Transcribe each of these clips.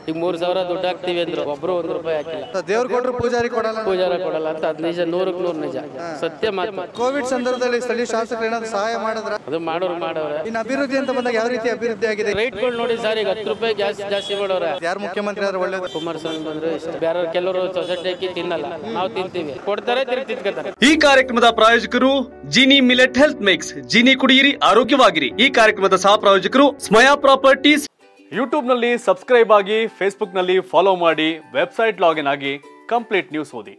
ಈಗ ಮೂರ್ ಸಾವಿರ ದುಡ್ಡು ಹಾಕ್ತಿವಿ ಅಂದ್ರು ಒಬ್ರು ಒಂದ್ ರೂಪಾಯಿ ಹಾಕಿಲ್ಲ ದೇವ್ರು ಕೊಟ್ರು ಪೂಜಾರಿ ಕೊಡಲ್ಲ ಪೂಜಾರ ಕೊಡಲ್ಲ ಅಂತ ಅದ್ ನಿಜ ನೂರಕ್ ನೂರ್ ನಿಜ ಸತ್ಯ ಮಾತು ಕೋವಿಡ್ ಸಂದರ್ಭದಲ್ಲಿ ಸ್ಥಳೀಯ ಶಾಸಕರು ಏನಾದ್ರು ಸಹಾಯ ಮಾಡಿದ್ರ ಅದು ಮಾಡೋರು ಮಾಡವ್ರೆ ಇನ್ನು ಅಭಿವೃದ್ಧಿ ಅಂತ ಬಂದಾಗ ಯಾವ ರೀತಿ ಅಭಿವೃದ್ಧಿ ಆಗಿದೆ ರೈಟ್ಗಳು ನೋಡಿ ಸರ್ ಈಗ ಹತ್ತು ರೂಪಾಯಿ ಗ್ಯಾಸ್ ಜಾಸ್ತಿ ಮಾಡವ್ರೆ ಯಾರು ಮುಖ್ಯಮಂತ್ರಿ ಆದ್ರೆ ಒಳ್ಳೇದು ಕುಮಾರಸ್ವಾಮಿ ಬಂದ್ರೆ ಇಷ್ಟ ಬೇರೆ ಕೆಲವರು ಸೊಸೈಟಿ ಹಾಕಿ ತಿನ್ನಲ್ಲ ನಾವು ತಿಂತೀವಿ ಕೊಡ್ತಾರೆ ತಿರ್ಗಿ ತಿನ್ಕೋತಾರೆ ಈ ಕಾರ್ಯಕ್ರಮದ ಪ್ರಾಯೋಜಕರು Gini millet health mix Gini ಕುಡಿಯಿರಿ ಆರೋಗ್ಯವಾಗಿರಿ ಈ ಕಾರ್ಯಕ್ರಮದ ಸಹ ಪ್ರಾಯೋಜಕರು ಸ್ಮಯಾ ಪ್ರಾಪರ್ಟೀಸ್ ಯೂಟ್ಯೂಬ್ನಲ್ಲಿ ಸಬ್ಸ್ಕ್ರೈಬ್ ಆಗಿ ಫೇಸ್ಬುಕ್ನಲ್ಲಿ ಫಾಲೋ ಮಾಡಿ ವೆಬ್ಸೈಟ್ ಲಾಗಿನ್ ಆಗಿ ಕಂಪ್ಲೀಟ್ ನ್ಯೂಸ್ ಓದಿ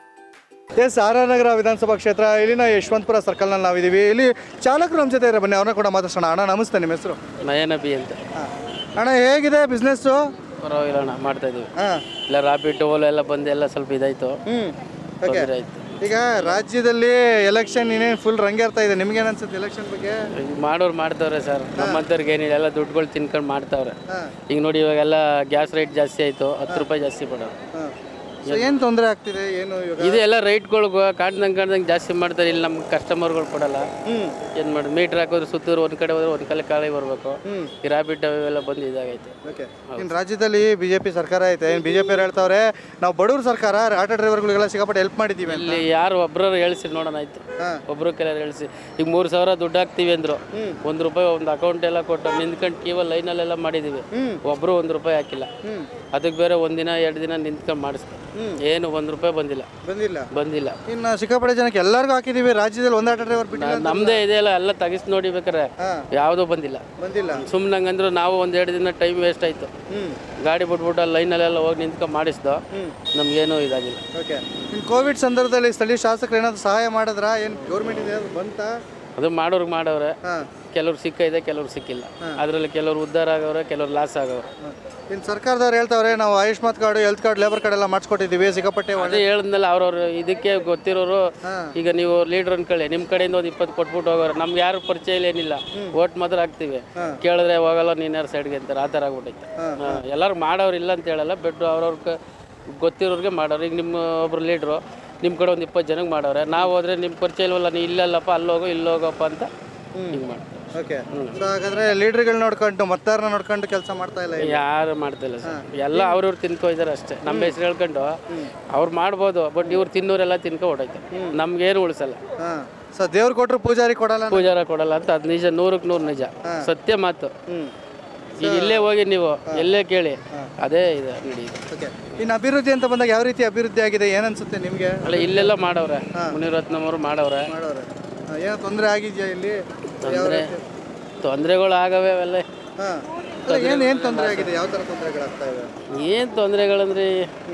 ಎಸ್ ಆರ್ ಆರ್ ನಗರ ವಿಧಾನಸಭಾ ಕ್ಷೇತ್ರ ಇಲ್ಲಿನ ಯಶವಂತಪುರ ಸರ್ಕಲ್ನಲ್ಲಿ ನಾವಿದ್ದೀವಿ ಇಲ್ಲಿ ಚಾಲಕರು ನಮ್ಮ ಜೊತೆ ಇದ್ದಾರೆ ಬನ್ನಿ ಅವ್ರನ್ನ ಕೂಡ ಮಾತಾಡ್ಸೋಣ ಅಣ್ಣ ನಮಸ್ತೆ ನಿಮ್ಮ ಹೆಸರು ನಯನ ಬಿ ಅಂತ ಅಣ್ಣ ಹೇಗಿದೆ ಬಿಸ್ನೆಸ್ಸು ಪರವಾಗಿಲ್ಲ ಅಣ್ಣ ಮಾಡ್ತಾ ಇದೀವಿ ಹಾಂ ಇಲ್ಲ ರಾಪಿಡ್ ಓಲೋ ಎಲ್ಲ ಬಂದು ಎಲ್ಲ ಸ್ವಲ್ಪ ಇದಾಯ್ತು ಹ್ಞೂ ಓಕೆ ತೊಂದ್ರೆ ಆಯ್ತು ಈಗ ರಾಜ್ಯದಲ್ಲಿ ಎಲೆಕ್ಷನ್ ಇನ್ನೇನು ಫುಲ್ ರಂಗೇರ್ತಾ ಇದೆ ನಿಮ್ಗೇನು ಅನ್ಸುತ್ತೆ ಎಲೆಕ್ಷನ್ ಬಗ್ಗೆ ಈಗ ಮಾಡೋರು ಮಾಡ್ತಾವ್ರೆ ಸರ್ ನಮ್ಮಂತವ್ರಿಗೆ ಏನಿಲ್ಲ ಎಲ್ಲ ದುಡ್ಡುಗಳು ತಿನ್ಕೊಂಡು ಮಾಡ್ತಾವ್ರೆ ಹಾಂ ಈಗ ನೋಡಿ ಇವಾಗೆಲ್ಲ ಗ್ಯಾಸ್ ರೇಟ್ ಜಾಸ್ತಿ ಆಯ್ತು ಹತ್ತು ರೂಪಾಯಿ ಜಾಸ್ತಿ ಕೊಡೋರು ಹಾಂ ಸೊ ಏನು ತೊಂದರೆ ಆಗ್ತಿದೆ ಏನು ಇವಾಗ ಇದು ಎಲ್ಲ ರೈಟ್ಗಳು ಕಾಣ್ದಂಗೆ ಕಾಣ್ದಂಗೆ ಜಾಸ್ತಿ ಮಾಡ್ತಾರೆ ಇಲ್ಲಿ ನಮ್ಮ ಕಸ್ಟಮರ್ಗಳು ಕೊಡಲ್ಲ ಹ್ಞೂ ಏನು ಮಾಡಿ ಮೀಟ್ರ್ ಹಾಕೋದ್ರೆ ಸುತ್ತೂರು ಒಂದು ಕಡೆ ಹೋದ್ರೆ ಒಂದು ಕಡೆ ಕಾಳಿ ಬರಬೇಕು ಹ್ಞೂ ಈ ರಾಬಿಟ್ ಅವೆಲ್ಲ ಬಂದು ಇದಾಗೈತೆ ಓಕೆ ಇನ್ನು ರಾಜ್ಯದಲ್ಲಿ ಬಿ ಜೆ ಪಿ ಸರ್ಕಾರ ಐತೆ ಏನು ಬಿ ಜೆ ಪಿ ಹೇಳ್ತಾವ್ರೆ ನಾವು ಬಡವ್ರ ಸರ್ಕಾರ ಆಟೋ ಡ್ರೈವರ್ಗಳಿಗೆಲ್ಲ ಸಿಕ್ಕಾಪಟ್ಟೆ ಹೆಲ್ಪ್ ಮಾಡಿದ್ದೀವಿ ಅಂತ ಇಲ್ಲಿ ಯಾರು ಒಬ್ಬರು ಹೇಳಿಸಿ ನೋಡೋಣ ಆಯ್ತು ಹಾಂ ಒಬ್ರು ಕೆಲವರು ಹೇಳಿಸಿ ಈಗ ಮೂರು ಸಾವಿರ ದುಡ್ಡು ಹಾಕ್ತೀವಿ ಅಂದ್ರು ಒಂದು ರೂಪಾಯಿ ಒಂದು ಅಕೌಂಟ್ ಎಲ್ಲ ಕೊಟ್ಟು ನಿಂತ್ಕೊಂಡು ಕೇವಲ ಲೈನಲ್ಲೆಲ್ಲ ಮಾಡಿದ್ದೀವಿ ಒಬ್ಬರು ಒಂದು ರೂಪಾಯಿ ಹಾಕಿಲ್ಲ ಹ್ಞೂ ಅದಕ್ಕೆ ಬೇರೆ ಒಂದಿನ ಎರಡು ದಿನ ನಿಂತ್ಕೊಂಡು ಮಾಡಿಸ್ತಾರೆ ಏನು ಒಂದು ರೂಪಾಯಿ ಬಂದಿಲ್ಲ ಬಂದಿಲ್ಲ ಬಂದಿಲ್ಲ ಇನ್ನು ಸಿಕ್ಕಾಪಟ್ಟೆ ಜನಕ್ಕೆ ಎಲ್ಲರಿಗೂ ಹಾಕಿದ್ದೀವಿ ರಾಜ್ಯದಲ್ಲಿ ಒಂದು ಆಟೋ ಡ್ರೈವರ್ ಬಿಟ್ಟಿಲ್ಲ ಅಂತ. ನಮ್ದೇ ಇದೆಯಲ್ಲ ಎಲ್ಲ ತೆಗಿಸಿ ನೋಡಿ ಬೇಕಾರೆ ಹಾಂ ಯಾವುದೂ ಬಂದಿಲ್ಲ ಬಂದಿಲ್ಲ ಸುಮ್ಮನೆ ಹಂಗಂದ್ರೆ ನಾವು ಒಂದು ಎರಡು ದಿನ ಟೈಮ್ ವೇಸ್ಟ್ ಆಯಿತು ಹ್ಞೂ ಗಾಡಿ ಬಿಟ್ಬಿಟ್ಟು ಅಲ್ಲಿ ಲೈನಲ್ಲೆಲ್ಲ ಹೋಗಿ ನಿಂತ್ಕೊಂಡು ಮಾಡಿಸ್ದೋ ನಮ್ಗೇನೂ ಇದಾಗಿಲ್ಲ ಓಕೆ ಇನ್ನು ಕೋವಿಡ್ ಸಂದರ್ಭದಲ್ಲಿ ಸ್ಥಳೀಯ ಶಾಸಕರು ಏನಾದ್ರು ಸಹಾಯ ಮಾಡಿದ್ರಾ ಏನು ಗೌರ್ಮೆಂಟ್ ಇದೆ ಅದು ಬಂತಾ ಅದು ಮಾಡೋರ್ಗೆ ಮಾಡವ್ರೆ ಹಾಂ ಕೆಲವ್ರು ಸಿಕ್ಕಿದೆ ಕೆಲವ್ರು ಸಿಕ್ಕಿಲ್ಲ ಅದರಲ್ಲಿ ಕೆಲವ್ರು ಉದ್ಧಾರ ಆಗವ್ರೆ ಕೆಲವ್ರು ಲಾಸ್ ಆಗವ್ರೆ ಇನ್ನು ಸರ್ಕಾರದವ್ರು ಹೇಳ್ತಾವ್ರೆ ನಾವು Ayushman card health card labour card ಎಲ್ಲ ಮಾಡಿಸ್ಕೊಟ್ಟಿದ್ದೀವಿ ಸಿಕ್ಕಾಪಟ್ಟೆ ಅದೇ ಹೇಳಿದ್ನಲ್ಲ ಅವ್ರವ್ರು ಇದಕ್ಕೆ ಗೊತ್ತಿರೋರು ಈಗ ನೀವು ಲೀಡರ್ ಅನ್ಕೊಳ್ಳಿ ನಿಮ್ಮ ಕಡೆಯಿಂದ ಒಂದು ಇಪ್ಪತ್ತು ಕೊಟ್ಬಿಟ್ಟು ಹೋಗೋರು ನಮ್ಗೆ ಯಾರು ಪರಿಚಯ ಇಲ್ಲ ಏನಿಲ್ಲ ಓಟ್ ಮಾತ್ರ ಹಾಕ್ತೀವಿ ಕೇಳಿದ್ರೆ ಹೋಗಲ್ಲ ನೀನು ಯಾರು ಸೈಡ್ಗೆ ಅಂತಾರೆ ಆ ಥರ ಆಗ್ಬಿಟ್ಟೈತೆ ಎಲ್ಲರೂ ಮಾಡೋರು ಇಲ್ಲ ಅಂತ ಹೇಳಲ್ಲ ಬಟ್ ಅವ್ರವ್ರ ಗೊತ್ತಿರೋರಿಗೆ ಮಾಡೋರು ಈಗ ನಿಮ್ಮ ಒಬ್ರು ಲೀಡ್ರು ನಿಮ್ಮ ಕಡೆ ಒಂದು ಇಪ್ಪತ್ತು ಜನಕ್ಕೆ ಮಾಡವ್ರೆ ನಾವು ಹೋದ್ರೆ ನಿಮ್ಮ ಪರಿಚಯ ಇಲ್ವಲ್ಲ ನೀ ಇಲ್ಲಲ್ಲಪ್ಪ ಅಲ್ಲೋಗೋ ಇಲ್ಲೋಗಪ್ಪ ಅಂತ ಹಿಂಗೆ ಮಾಡ್ತಾರೆ ಓಕೆ ಸೊ ಹಾಗಾದ್ರೆ ಲೀಡರ್ಗಳು ನೋಡ್ಕೊಂಡು ಮತದಾರನ ನೋಡ್ಕೊಂಡು ಕೆಲಸ ಮಾಡ್ತಾ ಇಲ್ಲ ಈಗ. ಯಾರು ಮಾಡ್ತಿಲ್ಲ ಸರ್ ಎಲ್ಲ ಅವ್ರವ್ರು ತಿನ್ಕೋ ಇದಾರೆ ಅಷ್ಟೇ ನಮ್ಮ ಹೆಸರು ಹೇಳ್ಕೊಂಡು ಅವ್ರು ಮಾಡ್ಬೋದು ಬಟ್ ಇವ್ರು ತಿನ್ನೋರೆಲ್ಲ ತಿನ್ಕೊ ಹೊಡೈತೆ ನಮ್ಗೇನು ಉಳಿಸಲ್ಲ ಹಾಂ ಸೊ ದೇವ್ರು ಕೊಟ್ಟರು ಪೂಜಾರಿ ಕೊಡಲ್ಲ ಪೂಜಾರ ಕೊಡಲ್ಲ ಅಂತ ಅದು ನಿಜ ನೂರಕ್ಕೆ ನೂರು ನಿಜ ಸತ್ಯ ಮಾತು ಹ್ಞೂ ಈಗ ಇಲ್ಲೇ ಹೋಗಿ ನೀವು ಎಲ್ಲೇ ಕೇಳಿ ಅದೇ ಇದೆ ಅಂಗಡಿ ಇದು ಓಕೆ ಇನ್ನು ಅಭಿವೃದ್ಧಿ ಅಂತ ಬಂದಾಗ ಯಾವ ರೀತಿ ಅಭಿವೃದ್ಧಿ ಆಗಿದೆ ಏನನ್ಸುತ್ತೆ ನಿಮಗೆ ಅಲ್ಲ ಇಲ್ಲೆಲ್ಲ ಮಾಡವ್ರೆ ಮುನಿರತ್ನಮ್ಮರು ಮಾಡವ್ರೆ ಮಾಡೋರೆ ಹಾಂ, ಏನೋ ತೊಂದರೆ ಆಗಿದೆಯಾ ಇಲ್ಲಿ ತೊಂದರೆ ತೊಂದರೆಗಳು ಆಗವೆ ಅವೆಲ್ಲ ಹಾಂ ಏನು ಏನು ತೊಂದರೆ ಆಗಿದೆ ಯಾವ ಥರ ತೊಂದರೆಗಳಾಗ್ತಾ ಇವೆ ಏನು ತೊಂದರೆಗಳಂದ್ರೆ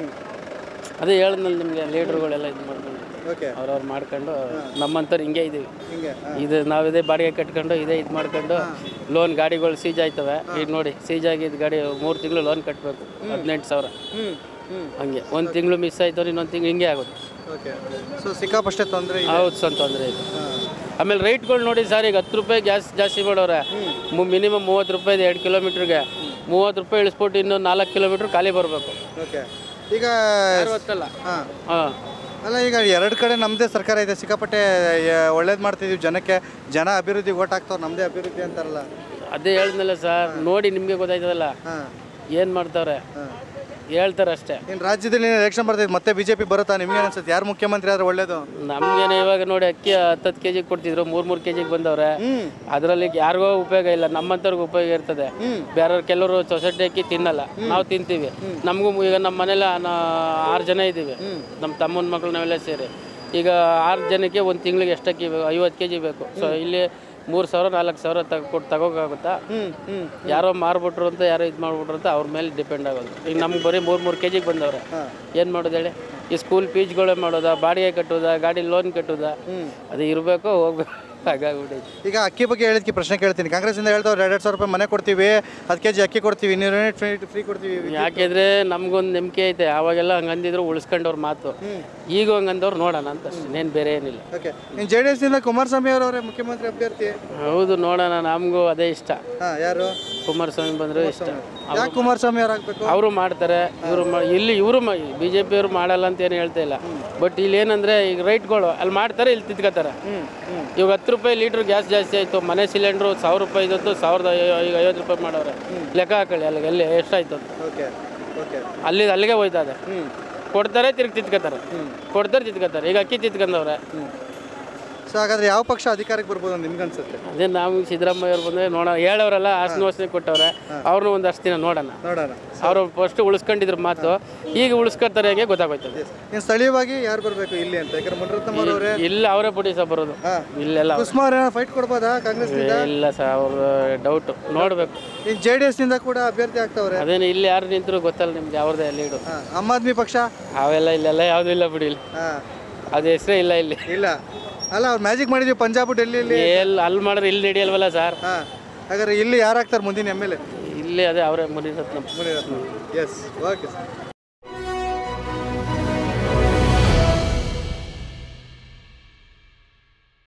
ಅದೇ ಹೇಳಿದ್ನಲ್ಲ ನಿಮಗೆ ಲೀಡ್ರುಗಳೆಲ್ಲ ಇದು ಮಾಡ್ಕೊಂಡು ಓಕೆ ಅವ್ರವ್ರು ಮಾಡ್ಕೊಂಡು ನಮ್ಮಂಥವ್ರು ಹಿಂಗೆ ಇದೀವಿ ಹಿಂಗೆ ಇದು ನಾವು ಇದೇ ಬಾಡಿಗೆ ಕಟ್ಕೊಂಡು ಇದೇ ಇದು ಮಾಡ್ಕೊಂಡು ಲೋನ್ ಗಾಡಿಗಳು ಸೀಜ್ ಆಯ್ತವೆ ಈಗ ನೋಡಿ ಸೀಜ್ ಆಗಿದ್ದು ಗಾಡಿ ಮೂರು ತಿಂಗಳು ಲೋನ್ ಕಟ್ಟಬೇಕು ಹದಿನೆಂಟು ಸಾವಿರ ಹ್ಞೂ ಹ್ಞೂ ಹಂಗೆ ಒಂದು ತಿಂಗಳು ಮಿಸ್ ಆಯ್ತು ಇನ್ನೊಂದು ತಿಂಗಳು ಹಿಂಗೆ ಆಗೋದು ಓಕೆ ಸೊ ಸಿಕ್ಕಾಪಷ್ಟೇ ತೊಂದರೆ ಇದೆ ಹೌದು ಸ್ವಂತ ತೊಂದರೆ ಇದೆ ಹಾಂ ಆಮೇಲೆ ರೈಟ್ಗಳು ನೋಡಿ ಸರ್ ಈಗ ಹತ್ತು ರೂಪಾಯಿ ಗ್ಯಾಸ್ ಜಾಸ್ತಿ ಮಾಡೋರೆ ಮಿನಿಮಮ್ ಮೂವತ್ತು ರೂಪಾಯಿ ಇದೆ ಎರಡು ಕಿಲೋಮೀಟ್ರಿಗೆ ಮೂವತ್ತು ರೂಪಾಯಿ ಇಳಿಸ್ಬಿಟ್ಟು ಇನ್ನೂ ನಾಲ್ಕು ಕಿಲೋಮೀಟ್ರ್ ಖಾಲಿ ಬರಬೇಕು ಓಕೆ ಈಗ ಗೊತ್ತಲ್ಲ ಹಾಂ ಹಾಂ ಅಲ್ಲ ಈಗ ಎರಡು ಕಡೆ ನಮ್ಮದೇ ಸರ್ಕಾರ ಇದೆ ಸಿಕ್ಕಾಪಟ್ಟೆ ಒಳ್ಳೇದು ಮಾಡ್ತಿದ್ದೀವಿ ಜನಕ್ಕೆ ಜನ ಅಭಿವೃದ್ಧಿ ಓಟ್ ಹಾಕ್ತಾವ್ರು ನಮ್ಮದೇ ಅಭಿವೃದ್ಧಿ ಅಂತಾರಲ್ಲ ಅದೇ ಹೇಳಿದ್ನಲ್ಲ ಸರ್ ನೋಡಿ ನಿಮಗೆ ಗೊತ್ತಾಯ್ತದಲ್ಲ ಹಾಂ ಏನು ಮಾಡ್ತಾವ್ರೆ ಹಾಂ ಹೇಳ್ತಾರೆ ಅಷ್ಟೇ ಇನ್ನು ರಾಜ್ಯದಲ್ಲಿ ಎಲೆಕ್ಷನ್ ಬರ್ತೈತೆ ಮತ್ತೆ ಬಿ ಜೆ ಪಿ ಬರುತ್ತಾ ನಿಮ್ಗೆ ಅನ್ಸುತ್ತೆ ಯಾರು ಮುಖ್ಯಮಂತ್ರಿ ಆದ್ರೆ ಒಳ್ಳೇದು ನಮ್ಗೇನು ಇವಾಗ ನೋಡಿ ಅಕ್ಕಿ ಹತ್ತತ್ತು ಕೆ ಜಿಗೆ ಕೊಡ್ತಿದ್ರು ಮೂರು ಮೂರು ಕೆ ಜಿಗೆ ಬಂದವ್ರೆ ಹ್ಞೂ ಅದರಲ್ಲಿ ಯಾರಿಗೋ ಉಪಯೋಗ ಇಲ್ಲ ನಮ್ಮಂಥವ್ರಿಗೆ ಉಪಯೋಗ ಇರ್ತದೆ ಬೇರೆ ಕೆಲವರು ಸೊಸೈಟಿ ಅಕ್ಕಿ ತಿನ್ನಲ್ಲ ನಾವು ತಿಂತೀವಿ ನಮಗೂ ಈಗ ನಮ್ಮ ಮನೇಲಿ ಆರು ಜನ ಇದ್ದೀವಿ ನಮ್ಮ ತಮ್ಮನ ಮಕ್ಕಳು ನಾವೆಲ್ಲ ಸೇರಿ ಈಗ ಆರು ಜನಕ್ಕೆ ಒಂದು ತಿಂಗಳಿಗೆ ಎಷ್ಟು ಅಕ್ಕಿ ಬೇಕು ಐವತ್ತು ಕೆ ಜಿ ಬೇಕು ಸೊ ಇಲ್ಲಿ ಮೂರು ಸಾವಿರ ನಾಲ್ಕು ಸಾವಿರ ತಗೊ ಕೊಟ್ಟು ತಗೋಕ್ಕಾಗುತ್ತಾ ಹ್ಞೂ ಹ್ಞೂ ಯಾರೋ ಮಾರ್ಬಿಟ್ರು ಅಂತ ಯಾರೋ ಇದು ಮಾಡ್ಬಿಟ್ರು ಅಂತ ಅವ್ರ ಮೇಲೆ ಡಿಪೆಂಡ್ ಆಗೋದು ಈಗ ನಮ್ಗೆ ಬರೀ ಮೂರು ಮೂರು ಕೆ ಜಿಗೆ ಬಂದವ್ರೆ ಏನು ಮಾಡೋದು ಹೇಳಿ ಈ ಸ್ಕೂಲ್ ಫೀಸ್ಗಳೇ ಮಾಡೋದಾ ಬಾಡಿಗೆ ಕಟ್ಟೋದಾ ಗಾಡಿ ಲೋನ್ ಕಟ್ಟೋದಾ ಅದು ಇರಬೇಕು ಹೋಗ್ಬೇಕು ಹಾಗಾಗ್ಬಿಟ್ಟೈತಿ ಈಗ ಅಕ್ಕಿ ಬಗ್ಗೆ ಹೇಳಿದ್ಕೆ ಪ್ರಶ್ನೆ ಕೇಳ್ತೀನಿ ಕಾಂಗ್ರೆಸ್ಸಿಂದ ಹೇಳ್ತಾವ್ರೆ ಎರಡು ಸಾವಿರ ರೂಪಾಯಿ ಮನೆ ಕೊಡ್ತೀವಿ ಹತ್ತು ಕೆ ಜಿ ಅಕ್ಕಿ ಕೊಡ್ತೀವಿ ಇನ್ನೂರು ಯೂನಿಟ್ ಫ್ರೀ ಫ್ರೀ ಕೊಡ್ತೀವಿ ಯಾಕೆಂದ್ರೆ ನಮ್ಗೊಂದು ನಂಬಿಕೆ ಐತೆ ಅವಾಗೆಲ್ಲ ಹಂಗೆ ಅಂದಿದ್ರು ಉಳಿಸ್ಕೊಂಡವ್ರ ಮಾತು ಈಗ ಹಂಗಂದವ್ರು ನೋಡೋಣ ಅಂತ ಅಷ್ಟೇ ಇನ್ನೇನು ಬೇರೆ ಏನಿಲ್ಲ ಓಕೆ ಇನ್ನು ಜೆ ಡಿ ಎಸ್ನಿಂದ ಕುಮಾರಸ್ವಾಮಿ ಅವರವರೇ ಮುಖ್ಯಮಂತ್ರಿ ಅಭ್ಯರ್ಥಿ ಹೌದು ನೋಡೋಣ ನಮಗೂ ಅದೇ ಇಷ್ಟ ಹಾಂ ಯಾರು ಕುಮಾರಸ್ವಾಮಿ ಬಂದ್ರೆ ಇಷ್ಟ ಯಾಕೆ ಕುಮಾರಸ್ವಾಮಿ ಅವ್ರು ಆಗ್ಬೇಕು ಅವರು ಮಾಡ್ತಾರೆ ಇವರು ಇಲ್ಲಿ ಇವರು ಬಿ ಜೆ ಪಿಯವರು ಮಾಡಲ್ಲ ಅಂತ ಏನು ಹೇಳ್ತಾ ಇಲ್ಲ ಬಟ್ ಇಲ್ಲಿ ಏನಂದ್ರೆ ಈಗ ರೈಟ್ಗಳು ಅಲ್ಲಿ ಮಾಡ್ತಾರೆ ಇಲ್ಲಿ ತಿದ್ಕೋತಾರೆ ಇವಾಗ ಹತ್ತು ರೂಪಾಯಿ ಲೀಟ್ರ್ ಗ್ಯಾಸ್ ಜಾಸ್ತಿ ಆಯಿತು ಮನೆ ಸಿಲಿಂಡ್ರು ಸಾವಿರ ರೂಪಾಯಿ ಇದ್ದದ್ದು ಸಾವಿರದ ಐ- ಈಗ ಐವತ್ತು ರೂಪಾಯಿ ಮಾಡವ್ರೆ ಲೆಕ್ಕ ಹಾಕೊಳ್ಳಿ ಅಲ್ಲಿಗೆ ಎಲ್ಲಿ ಎಷ್ಟಾಯ್ತು ಅಂತ ಓಕೆ ಓಕೆ ಅಲ್ಲಿ ಅಲ್ಲಿಗೆ ಹೋಯ್ತಾ ಇದೆ ಕೊಡ್ತಾರೆ ತಿರ್ಗಿ ತಿದ್ಕೋತಾರೆ ಕೊಡ್ತಾರೆ ತಿದ್ಕೋತಾರೆ ಈಗ ಅಕ್ಕಿ ತಿದ್ಕೊಂಡವ್ರೆ ಸೊ ಹಾಗಾದ್ರೆ ಯಾವ ಪಕ್ಷ ಅಧಿಕಾರಕ್ಕೆ ಬರ್ಬೋದು ಅಂತ ನಿಮ್ಗೆ ಅನ್ಸುತ್ತೆ ಅದೇ ನಾವು ಸಿದ್ದರಾಮಯ್ಯ ಅವ್ರು ಬಂದರೆ ನೋಡೋಣ ಹೇಳೋರಲ್ಲ ಹಾಸನ ವಾಸನೆ ಕೊಟ್ಟವ್ರೆ ಅವ್ರನ್ನೂ ಒಂದಷ್ಟು ದಿನ ನೋಡೋಣ ನೋಡೋಣ ಅವರು ಫಸ್ಟ್ ಉಳಿಸ್ಕೊಂಡಿದ್ರ ಮಾತು ಈಗ ಉಳಿಸ್ಕೊಳ್ತಾರೆ ಹೇಗೆ ಗೊತ್ತಾಗೋಯ್ತದೆ ಇನ್ನು ಸ್ಥಳೀಯವಾಗಿ ಯಾರು ಬರಬೇಕು ಇಲ್ಲಿ ಅಂತ ಯಾಕಂದ್ರೆ ಮುನಿರತ್ನಮ್ಮ ಅವರೇ ಇಲ್ಲ ಅವರೇ ಪುಡಿ ಸಹ ಬರೋದು ಇಲ್ಲೆಲ್ಲ ಅವ್ರು- ಕುಸ್ಮಾ ಅವ್ರು ಫೈಟ್ ಕೊಡ್ಬೋದಾ ಕಾಂಗ್ರೆಸ್ ಇಲ್ಲ ಸರ್ ಅವ್ರ ಡೌಟ್ ನೋಡ್ಬೇಕು ಇನ್ನು ಜೆ ಡಿ ಎಸ್ ನಿಂದ ಕೂಡ ಅಭ್ಯರ್ಥಿ ಆಗ್ತಾವ್ರೆ ಅದೇನು ಇಲ್ಲಿ ಯಾರು ನಿಂತರು ಗೊತ್ತಲ್ಲ ನಿಮ್ಗೆ ಯಾವ್ದೇ ಲೀಡು ಹಾ, ಆಮ್ ಆದ್ಮಿ ಪಕ್ಷ ಅವೆಲ್ಲ ಇಲ್ಲೆಲ್ಲ ಯಾವುದೂ ಇಲ್ಲ ಬಿಡಿ ಇಲ್ಲಿ ಹಾ, ಅದು ಹೆಸರೇ ಇಲ್ಲ ಇಲ್ಲಿ ಇಲ್ಲ ಅಲ್ಲ ಅವ್ರು ಮ್ಯಾಜಿಕ್ ಮಾಡಿದ್ವಿ ಪಂಜಾಬ್ ಡೆಲ್ಲಿಲಿ ಎಲ್ಲಿ ಅಲ್ಲಿ ಮಾಡಿದ್ರೆ ಇಲ್ಲಿ ನಡೆಯಲ್ವಲ್ಲ ಸರ್ ಹಾ ಹಾಗಾದ್ರೆ ಇಲ್ಲಿ ಯಾರು ಆಗ್ತಾರೆ ಮುಂದಿನ ಎಮ್ ಎಲ್ ಎ ಇಲ್ಲಿ ಅದೇ ಅವರೇ Munirathna Munirathna yes okay sir